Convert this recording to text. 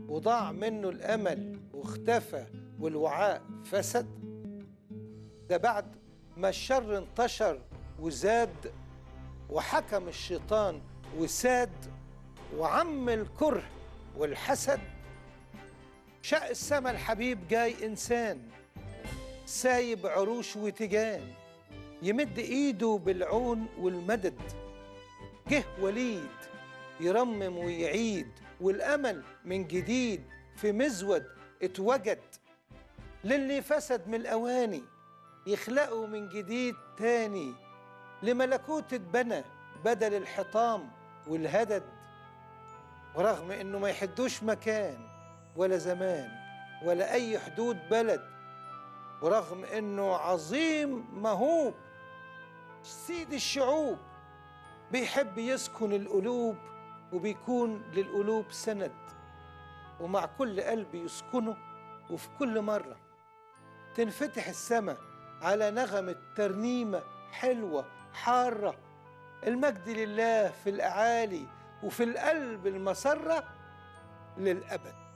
وضاع منه الامل واختفى والوعاء فسد ده بعد ما الشر انتشر وزاد وحكم الشيطان وساد وعم الكره والحسد شق السما الحبيب جاي انسان سايب عروش وتجان يمد ايده بالعون والمدد جه وليد يرمم ويعيد والامل من جديد في مزود اتوجد للي فسد من الاواني يخلقوا من جديد تاني لملكوت اتبنى بدل الحطام والهدد ورغم انه ما يحدوش مكان ولا زمان ولا اي حدود بلد ورغم انه عظيم مهوب سيد الشعوب بيحب يسكن القلوب وبيكون للقلوب سند ومع كل قلب يسكنه وفي كل مرة تنفتح السماء على نغمة ترنيمة حلوة حارة المجد لله في الأعالي وفي القلب المسرة للأبد